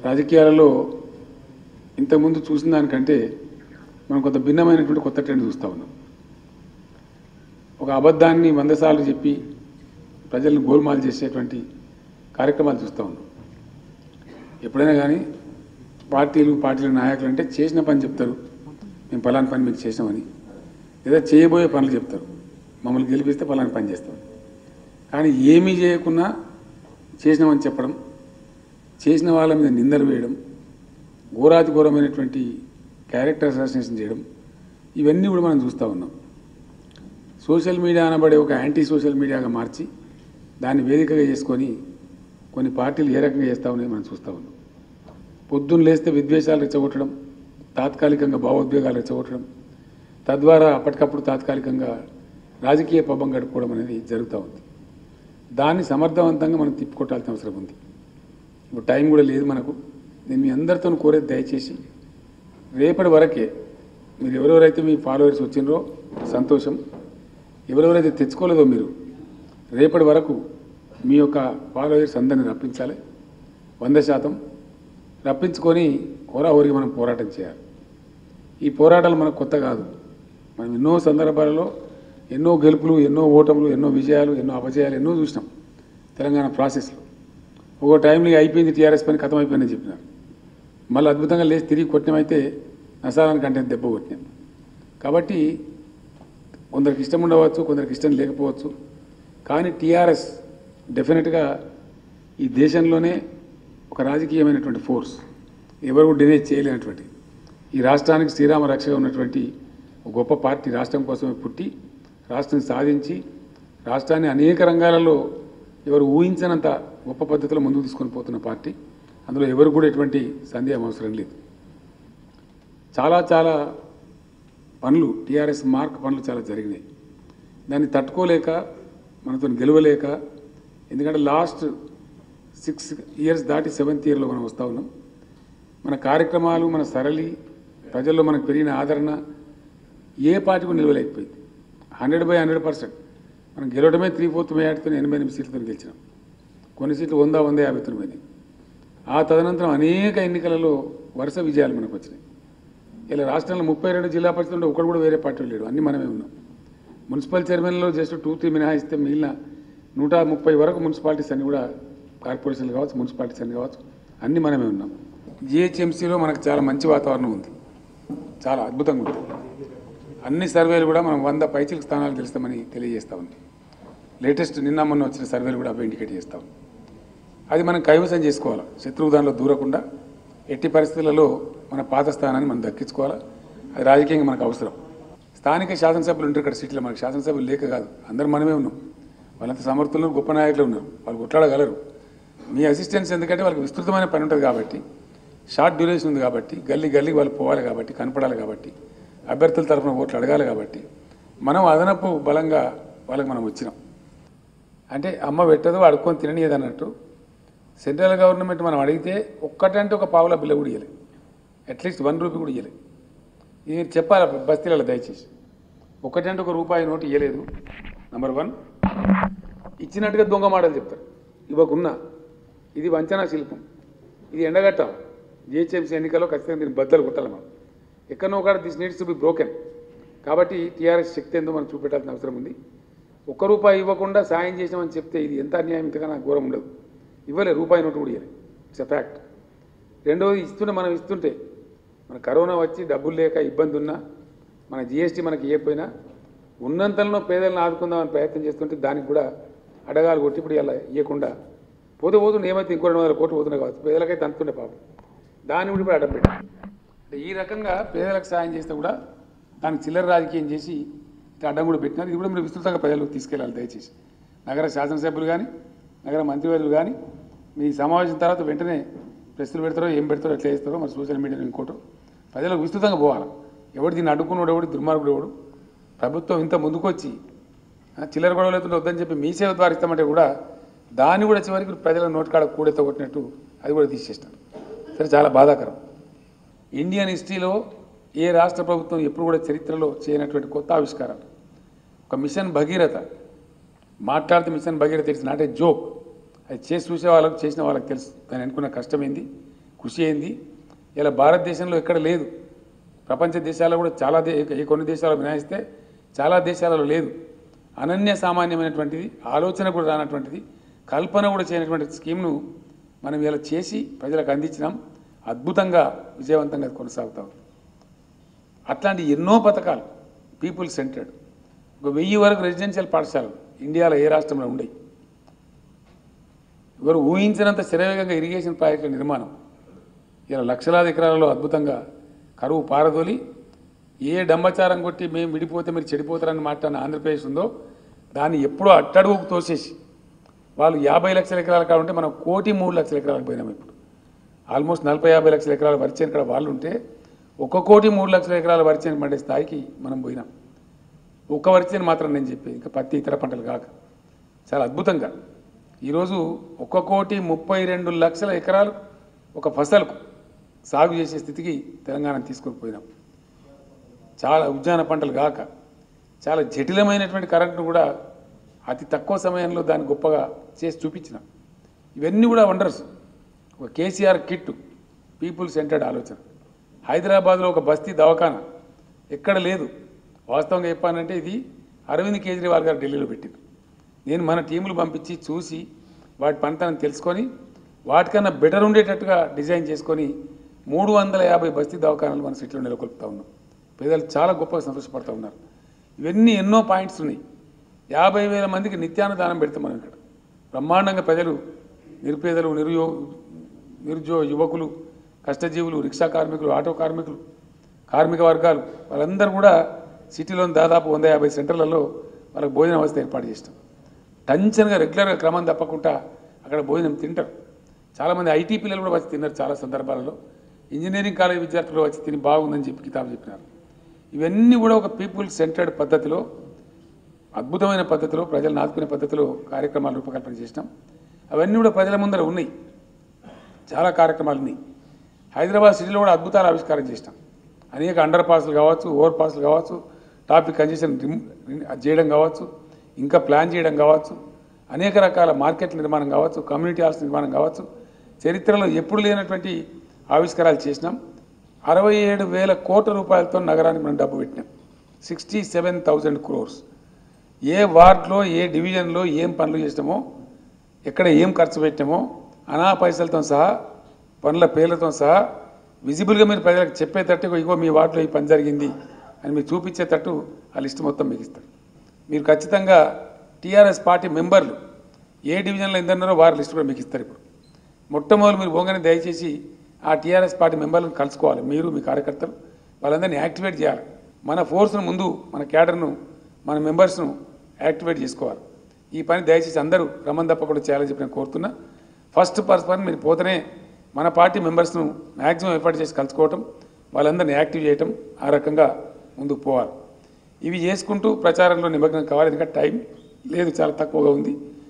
రాజకీయాలలో ఇంతకుముందు చూసిన దానికంటే మనం కొంత భిన్నమైనటువంటి కొత్త ట్రెండ్ చూస్తూ ఉన్నాం ఒక అబద్ధాన్ని వంద సార్లు చెప్పి ప్రజలను గోల్మాల్ చేసేటువంటి కార్యక్రమాలు చూస్తూ ఉన్నాం ఎప్పుడైనా కానీ పార్టీలు పార్టీల నాయకులు అంటే చేసిన పని చెప్తారు మేము పలానా పని మీకు చేసినామని లేదా చేయబోయే పనులు చెప్తారు మమ్మల్ని గెలిపిస్తే పలానా పని చేస్తాం కానీ ఏమీ చేయకుండా చేసినామని చెప్పడం చేసిన వాళ్ళ మీద నిందలు వేయడం ఘోరాతి ఘోరమైనటువంటి క్యారెక్టర్ అసాసినేషన్ చేయడం ఇవన్నీ కూడా మనం చూస్తూ ఉన్నాం సోషల్ మీడియా అనబడే ఒక యాంటీ సోషల్ మీడియాగా మార్చి దాన్ని వేదికగా చేసుకొని కొన్ని పార్టీలు ఏ రకంగా చేస్తూ ఉన్నాయి మనం చూస్తూ ఉన్నాం పొద్దున్న లేస్తే విద్వేషాలు రెచ్చగొట్టడం తాత్కాలికంగా భావోద్వేగాలు రెచ్చగొట్టడం తద్వారా అప్పటికప్పుడు తాత్కాలికంగా రాజకీయ పబ్బం గడుపుకోవడం అనేది జరుగుతూ ఉంది దాన్ని సమర్థవంతంగా మనం తిప్పుకొట్టాల్సిన అవసరం ఉంది ఇప్పుడు టైం కూడా లేదు మనకు నేను మీ అందరితో కోరేది దయచేసి రేపటి వరకే మీరు ఎవరెవరైతే మీ ఫాలోవర్స్ వచ్చిండ్రో సంతోషం ఎవరెవరైతే తెచ్చుకోలేదో మీరు రేపటి వరకు మీ యొక్క ఫాలోవర్స్ అందరిని రప్పించాలి వంద శాతం రప్పించుకొని హోరాహోరికి మనం పోరాటం చేయాలి ఈ పోరాటాలు మనకు కొత్త కాదు మనం ఎన్నో సందర్భాలలో ఎన్నో గెలుపులు ఎన్నో ఓటములు ఎన్నో విజయాలు ఎన్నో అపజయాలు ఎన్నో చూసినాం తెలంగాణ ప్రాసెస్లో ఒక టైంలో ఇక అయిపోయింది టీఆర్ఎస్ పని ఖతం అయిపోయిందని చెప్పినారు మళ్ళీ అద్భుతంగా లేచి తిరిగి కొట్టినమైతే నసారానికి అంటే దెబ్బ కొట్టినాం కాబట్టి కొందరికి ఇష్టం ఉండవచ్చు కొందరికి ఇష్టం లేకపోవచ్చు కానీ టీఆర్ఎస్ డెఫినెట్గా ఈ దేశంలోనే ఒక రాజకీయమైనటువంటి ఫోర్స్ ఎవరు కూడా డినై చేయలేనటువంటి ఈ రాష్ట్రానికి శ్రీరామ రక్షగా ఉన్నటువంటి ఒక గొప్ప పార్టీ రాష్ట్రం కోసమే పుట్టి రాష్ట్రం సాధించి రాష్ట్రాన్ని అనేక రంగాలలో ఎవరు ఊహించనంత గొప్ప పద్ధతిలో ముందుకు తీసుకొని పోతున్న పార్టీ అందులో ఎవరు కూడా ఎటువంటి సందేహం అవసరం లేదు చాలా చాలా పనులు టీఆర్ఎస్ మార్క్ పనులు చాలా జరిగినాయి దాన్ని తట్టుకోలేక మనతో గెలవలేక ఎందుకంటే లాస్ట్ సిక్స్ ఇయర్స్ దాటి సెవెంత్ ఇయర్లో మనం వస్తూ ఉన్నాం మన కార్యక్రమాలు మన సరళి ప్రజల్లో మనకు పెరిగిన ఆదరణ ఏ పార్టీకి నిలవలేకపోయింది హండ్రెడ్ బై హండ్రెడ్ పర్సెంట్ మనం గెలవడమే త్రీ ఫోర్త్ మేయాటితో ఎనభై ఎనిమిది సీట్లతో గెలిచినాం కొన్ని సీట్లు వంద వంద యాభై తొమ్మిది ఆ తదనంతరం అనేక ఎన్నికలలో వరుస విజయాలు మనకు వచ్చినాయి ఇలా రాష్ట్రంలో ముప్పై రెండు జిల్లా పరిషత్ ఉంటే ఒకడు కూడా వేరే పార్టీ లేడు అన్ని మనమే ఉన్నాం మున్సిపల్ చైర్మన్లో జస్ట్ టూ త్రీ మినహాయిస్తే మిగిలిన నూట ముప్పై వరకు మున్సిపాలిటీస్ అన్ని కూడా కార్పొరేషన్లు కావచ్చు మున్సిపాలిటీస్ అన్ని కావచ్చు అన్ని మనమే ఉన్నాం జిహెచ్ఎంసీలో మనకు చాలా మంచి వాతావరణం ఉంది చాలా అద్భుతంగా ఉంది అన్ని సర్వేలు కూడా మనం వంద పైచిలకు స్థానాలు గెలుస్తామని తెలియజేస్తా ఉంది లేటెస్ట్ నిన్న మొన్న వచ్చిన సర్వేలు కూడా అవి ఇండికేట్ చేస్తా ఉంది అది మనం కైవసం చేసుకోవాలి శత్రువు దానిలో దూరకుండా ఎట్టి పరిస్థితులలో మన పాత స్థానాన్ని మనం దక్కించుకోవాలి అది రాజకీయంగా మనకు అవసరం స్థానిక శాసనసభ్యులు ఉంటారు ఇక్కడ సీట్లో మనకి శాసనసభ్యులు లేక కాదు అందరం మనమే ఉన్నాం వాళ్ళంతా సమర్థులు గొప్ప నాయకులు ఉన్నారు వాళ్ళు కొట్లాడగలరు మీ అసిస్టెన్స్ ఎందుకంటే వాళ్ళకి విస్తృతమైన పని ఉంటుంది కాబట్టి షార్ట్ డ్యూరేషన్ ఉంది కాబట్టి గల్లీ గల్లీ వాళ్ళు పోవాలి కాబట్టి కనపడాలి కాబట్టి అభ్యర్థుల తరఫున ఓట్లు అడగాలి కాబట్టి మనం అదనపు బలంగా వాళ్ళకి మనం వచ్చినాం అంటే అమ్మ పెట్టదు అడుక్కొని తిననీయదు అన్నట్టు సెంట్రల్ గవర్నమెంట్ మనం అడిగితే ఒక్కటంటే ఒక పావుల బిల్ల కూడా ఇవ్వలే అట్లీస్ట్ వన్ రూపీ కూడా ఇవ్వలే ఇది మీరు చెప్పాలి బస్తీలలో దయచేసి ఒకటంటే ఒక రూపాయి నోటు ఇవ్వలేదు నంబర్ వన్ ఇచ్చినట్టుగా దొంగ మాటలు చెప్తారు ఇవ్వకున్నా ఇది వంచనా శిల్పం ఇది ఎండగట్టాలి జిహెచ్ఎంసీ ఎన్నికల్లో ఖచ్చితంగా దీన్ని బద్దలు కొట్టాలి మనం ఎక్కడో ఒకటి this needs to be broken కాబట్టి టీఆర్ఎస్ శక్తి ఏందో మనం చూపెట్టాల్సిన అవసరం ఉంది ఒక్క రూపాయి ఇవ్వకుండా సాయం చేసామని చెప్తే ఇది ఎంత అన్యాయం ఇంతకన్నా ఘోరం ఉండదు ఇవ్వలే రూపాయి నోటు కూడా ఇవ్వలే ఇట్స్ అ ఫ్యాక్ట్ రెండవది ఇస్తుంటే మనం ఇస్తుంటే మన కరోనా వచ్చి డబ్బులు లేక ఇబ్బంది ఉన్నా మన జిఎస్టీ మనకి ఇవ్వకపోయినా ఉన్నంతలో పేదలను ఆదుకుందామని ప్రయత్నం చేస్తుంటే దానికి కూడా అడగాలు కొట్టి ఇప్పుడు ఇలా ఇవ్వకుండా పోతే పోతుండే ఏమైతే ఇంకో రెండు వందల కోట్లు పోతున్నాయి కావచ్చు పేదలకైతే అంతుండే పాపం దాన్ని కూడా ఇప్పుడు అడ్డం పెట్టాం అంటే ఈ రకంగా పేదలకు సాయం చేస్తే కూడా దానికి చిల్లర రాజకీయం చేసి ఇట్లా అడ్డం కూడా పెట్టినారు ఇది కూడా మీరు విస్తృతంగా ప్రజలకు తీసుకెళ్ళాలి దయచేసి నగర శాసనసభ్యులు కానీ నగర మంత్రివర్యులు కానీ మీ సమావేశం తర్వాత వెంటనే ప్రెస్లు పెడతారో ఏం పెడతారో ఎట్లా చేస్తారో మరి సోషల్ మీడియాలో ఇంకోటో ప్రజలకు విస్తృతంగా పోవాలి ఎవడు దీన్ని అడ్డుకున్నాడు ఎవడు దుర్మార్గుడు ఎవడు ప్రభుత్వం ఇంత ముందుకొచ్చి ఆ, చిల్లర గొడవలు అవుతుంటే వద్దని చెప్పి మీ సేవ ద్వారా ఇస్తామంటే కూడా దాన్ని కూడా చివరికి ప్రజల నోటికాడ కూడెత్త కొట్టినట్టు అది కూడా తీసేసినారు సరే చాలా బాధాకరం ఇండియన్ హిస్టరీలో ఏ రాష్ట్ర ప్రభుత్వం ఎప్పుడు కూడా చరిత్రలో చేయనటువంటి కొత్త ఆవిష్కారాలు ఒక మిషన్ భగీరథ మాట్లాడితే mission Bhagiratha it's not a joke అది చేసి చూసే వాళ్ళకి చేసిన వాళ్ళకి తెలుసు దాన్ని అనుకున్న కష్టమైంది కృషి అయింది ఇలా భారతదేశంలో ఎక్కడ లేదు ప్రపంచ దేశాల్లో కూడా చాలా దే ఈ కొన్ని దేశాలు మినాయిస్తే చాలా దేశాలలో లేదు అనన్య సామాన్యమైనటువంటిది ఆలోచన కూడా రానటువంటిది కల్పన కూడా చేయనటువంటి స్కీమ్ను మనం ఇలా చేసి ప్రజలకు అందించినాం అద్భుతంగా విజయవంతంగా అది కొనసాగుతా ఉంది అట్లాంటి ఎన్నో పథకాలు పీపుల్ సెంటర్డ్ ఒక వెయ్యి వరకు రెసిడెన్షియల్ పాఠశాలలు ఇండియాలో ఏ రాష్ట్రంలో ఉండయి ఎవరు ఊహించినంత శరవేగంగా ఇరిగేషన్ ప్రాజెక్టుల నిర్మాణం ఇలా లక్షలాది ఎకరాలలో అద్భుతంగా కరువు పారదోలి ఏ డంబచారం కొట్టి మేము విడిపోతే మీరు చెడిపోతారని మాట్లాడిన ఆంధ్రప్రదేశ్ ఉందో దాన్ని ఎప్పుడో అట్టడుగుకు తోసేసి వాళ్ళు యాభై లక్షల ఎకరాలు కావాలంటే మనం కోటి మూడు లక్షల ఎకరాలకు పోయినాం ఇప్పుడు ఆల్మోస్ట్ నలభై యాభై లక్షల ఎకరాల వరిచేను ఇక్కడ వాళ్ళు ఉంటే ఒక కోటి మూడు లక్షల ఎకరాల వరిచేను పండే స్థాయికి మనం పోయినాం ఒక్క వరిచేను మాత్రం నేను చెప్పేది ఇంకా పత్తి ఇతర పంటలు కాక చాలా అద్భుతంగా ఈరోజు ఒక కోటి ముప్పై రెండు లక్షల ఎకరాలు ఒక ఫసల్కు సాగు చేసే స్థితికి తెలంగాణ తీసుకొని పోయినాం చాలా ఉద్యాన పంటలు కాక చాలా జటిలమైనటువంటి కరెంట్ను కూడా అతి తక్కువ సమయంలో దాన్ని గొప్పగా చేసి చూపించినాం ఇవన్నీ కూడా వండర్స్ ఒక కేసీఆర్ కిట్ పీపుల్ సెంటర్డ్ ఆలోచన హైదరాబాద్లో ఒక బస్తీ దవాఖాన ఎక్కడ లేదు వాస్తవంగా చెప్పానంటే ఇది అరవింద్ కేజ్రీవాల్ గారు ఢిల్లీలో పెట్టింది నేను మన టీములు పంపించి చూసి వాటి పనితనం తెలుసుకొని వాటికన్నా బెటర్ ఉండేటట్టుగా డిజైన్ చేసుకొని మూడు వందల యాభై బస్తీ దవాఖానాలు మన సిటీలో నెలకొల్పుతా ఉన్నాం పేదలు చాలా గొప్పగా సంతోషపడుతూ ఉన్నారు ఇవన్నీ ఎన్నో పాయింట్స్ ఉన్నాయి యాభై వేల మందికి నిత్యాన్నదానం పెడతాం మనం ఇక్కడ బ్రహ్మాండంగా ప్రజలు నిరుపేదలు నిరుయో నిరుద్యోగ యువకులు కష్టజీవులు రిక్షా కార్మికులు ఆటో కార్మికులు కార్మిక వర్గాలు వాళ్ళందరూ కూడా సిటీలోని దాదాపు వంద యాభై సెంటర్లలో వాళ్ళకి భోజన వ్యవస్థ ఏర్పాటు చేస్తాం టెన్షన్గా రెగ్యులర్గా క్రమం తప్పకుండా అక్కడ భోజనం తింటారు చాలామంది ఐటీ పిల్లలు కూడా వచ్చి తిన్నారు చాలా సందర్భాలలో ఇంజనీరింగ్ కాలేజ్ విద్యార్థులు వచ్చి తిని బాగుందని చెప్పి కితాబు చెప్పినారు ఇవన్నీ కూడా ఒక పీపుల్ సెంటర్డ్ పద్ధతిలో అద్భుతమైన పద్ధతిలో ప్రజలను ఆదుకునే పద్ధతిలో కార్యక్రమాలు రూపకల్పన చేసినాం అవన్నీ కూడా ప్రజల ముందర ఉన్నాయి చాలా కార్యక్రమాలు ఉన్నాయి హైదరాబాద్ సిటీలో కూడా అద్భుతాలు ఆవిష్కారం చేసినాం అనేక అండర్ పాస్లు కావచ్చు ఓవర్ పాస్లు కావచ్చు ట్రాఫిక్ కంజెషన్ రిమ్- చేయడం కావచ్చు ఇంకా ప్లాన్ చేయడం కావచ్చు అనేక రకాల మార్కెట్ల నిర్మాణం కావచ్చు కమ్యూనిటీ హాల్స్ నిర్మాణం కావచ్చు చరిత్రలో ఎప్పుడు లేనటువంటి ఆవిష్కారాలు చేసినాం అరవై ఏడు వేల కోట్ల రూపాయలతో నగరానికి మనం డబ్బు పెట్టినాం సిక్స్టీ సెవెన్ థౌజండ్ క్రోర్స్ ఏ వార్డులో ఏ డివిజన్లో ఏం పనులు చేసినామో ఎక్కడ ఏం ఖర్చు పెట్టామో అనా పైసలతో సహా పనుల పేర్లతో సహా విజిబుల్గా మీరు ప్రజలకు చెప్పేటట్టు ఇగో మీ వార్డులో ఈ పని జరిగింది అని మీరు చూపించేటట్టు ఆ లిస్ట్ మొత్తం మీకు ఇస్తారు మీరు ఖచ్చితంగా టీఆర్ఎస్ పార్టీ మెంబర్లు ఏ డివిజన్లో ఎందరున్నారో వారి లిస్ట్ కూడా మీకు ఇస్తారు ఇప్పుడు మొట్టమొదటి మీరు పోగానే దయచేసి ఆ టీఆర్ఎస్ పార్టీ మెంబర్లను కలుసుకోవాలి మీరు మీ కార్యకర్తలు వాళ్ళందరినీ యాక్టివేట్ చేయాలి మన ఫోర్స్ను ముందు మన క్యాడర్ను మన మెంబర్స్ను యాక్టివేట్ చేసుకోవాలి ఈ పని దయచేసి అందరూ క్రమం తప్పకుండా చేయాలని చెప్పి నేను కోరుతున్నా ఫస్ట్ పర్సన్ మీరు పోతేనే మన పార్టీ మెంబర్స్ను మ్యాక్సిమం ఎఫర్ట్ చేసి కలుసుకోవటం వాళ్ళందరినీ యాక్టివ్ చేయటం ఆ రకంగా ముందుకు పోవాలి ఇవి చేసుకుంటూ ప్రచారంలో నిమగ్నం కావాలి ఎందుకంటే టైం లేదు చాలా తక్కువగా ఉంది